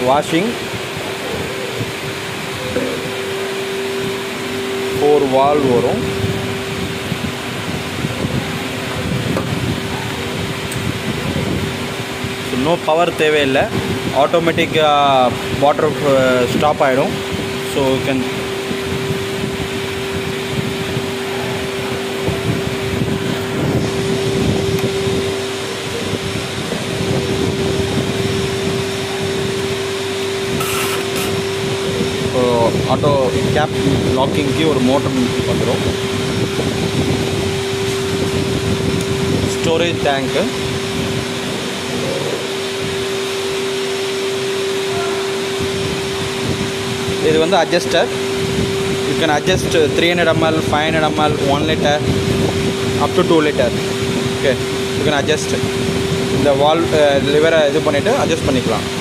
washing four வால் வரும் no power தேவையில்லை ஆட்டோமேட்டிக்காக வாட்டர் ஸ்டாப் ஆகிடும் so can so auto cap லாக்கிங்க்கு ஒரு மோட்டர் வந்துடும் ஸ்டோரேஜ் டேங்க்கு இது வந்து adjuster you can adjust three hundred ML five hundred ML one litre up to two litre okay you can adjust இந்த வால் லிவரை இது பண்ணிவிட்டு அட்ஜஸ்ட் பண்ணிக்கலாம்